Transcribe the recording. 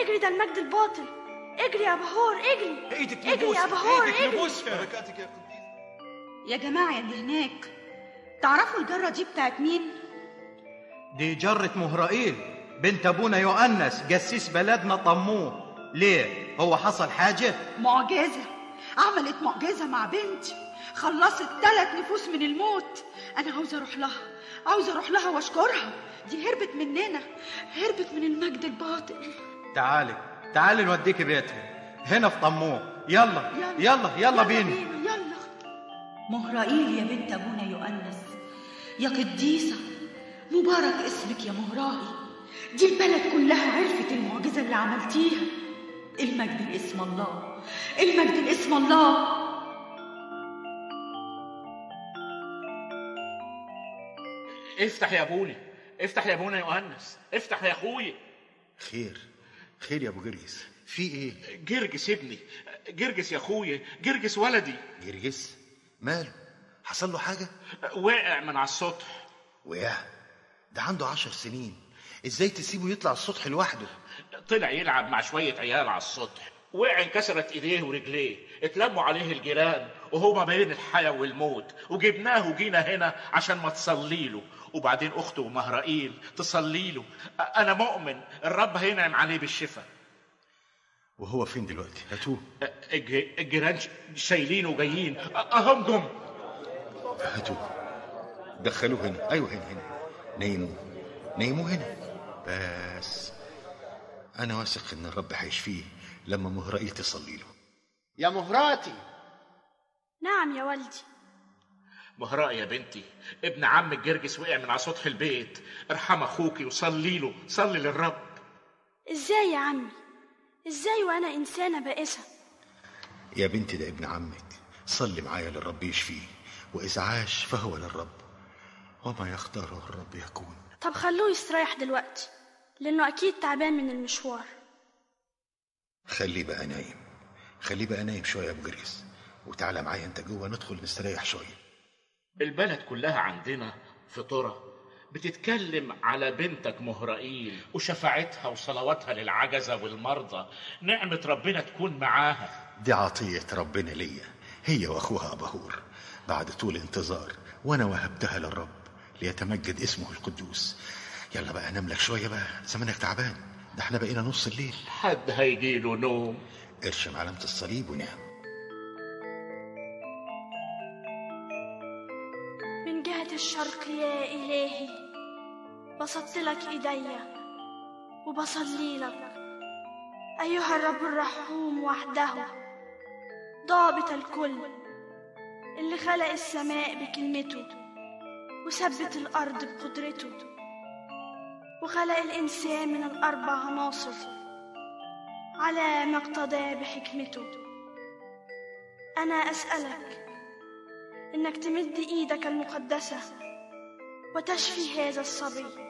اجري ده المجد الباطل اجري يا بهور اجري ايدك اجري نبوسها يا بهور ايدك اجري نبوسها بركاتك يا قديس يا جماعة اللي هناك تعرفوا الجرة دي بتاعت مين؟ دي جرة مهرائيل بنت ابونا يؤنس جسيس بلدنا طموه ليه هو حصل حاجة معجزة عملت معجزة مع بنتي خلصت ثلاث نفوس من الموت أنا عاوزة أروح لها عاوزة أروح لها وأشكرها دي هربت مننا هربت من المجد الباطل تعالي تعالي نوديك بيتها هنا في طموه يلا يلا يلا بينا يلا مهرائيل يا بنت أبونا يؤنس يا قديسة مبارك اسمك يا مهرائي دي البلد كلها عرفت المعجزة اللي عملتيها المجد لاسم الله المجد لاسم الله افتح يا ابونا افتح يا ابونا يؤنس افتح يا اخويا خير خير يا ابو جرجس في ايه جرجس ابني جرجس يا اخويا جرجس ولدي جرجس ماله حصل له حاجه وقع من على السطح وقع ده عنده عشر سنين ازاي تسيبه يطلع السطح لوحده طلع يلعب مع شوية عيال على السطح وقع انكسرت ايديه ورجليه اتلموا عليه الجيران وهو ما بين الحياة والموت وجبناه وجينا هنا عشان ما تصلي له وبعدين اخته مهرائيل تصلي له انا مؤمن الرب هينعم عليه بالشفاء وهو فين دلوقتي هاتوه الج- الجيران ش- شايلينه وجايين اهم جم هاتوه دخلوه هنا ايوه هنا هنا نيموه نيموه هنا بس انا واثق ان الرب هيشفيه لما مهرائيل تصلي له يا مهراتي نعم يا والدي مهراء يا بنتي ابن عم الجرجس وقع من على سطح البيت ارحم اخوكي وصلي له صلي للرب ازاي يا عمي ازاي وانا انسانه بائسه يا بنتي ده ابن عمك صلي معايا للرب يشفيه واذا عاش فهو للرب وما يختاره الرب يكون طب خلوه يستريح دلوقتي لانه اكيد تعبان من المشوار خليه بقى نايم خليه بقى نايم شويه يا ابو جرجس وتعالى معايا انت جوه ندخل نستريح شويه البلد كلها عندنا فطرة بتتكلم على بنتك مهرائيل وشفاعتها وصلواتها للعجزة والمرضى نعمة ربنا تكون معاها دي عطيه ربنا ليا هي واخوها ابهور بعد طول انتظار وانا وهبتها للرب ليتمجد اسمه القدوس يلا بقى نام لك شويه بقى زمانك تعبان ده احنا بقينا نص الليل حد هيجيله نوم ارشم علامه الصليب ونام من جهة الشرق يا إلهي بسطت لك إيديا وبصلي لك أيها الرب الرحوم وحده ضابط الكل اللي خلق السماء بكلمته وثبت الأرض بقدرته وخلق الإنسان من الأربع عناصر على ما اقتضى بحكمته أنا أسألك إنك تمد إيدك المقدسة وتشفي هذا الصبي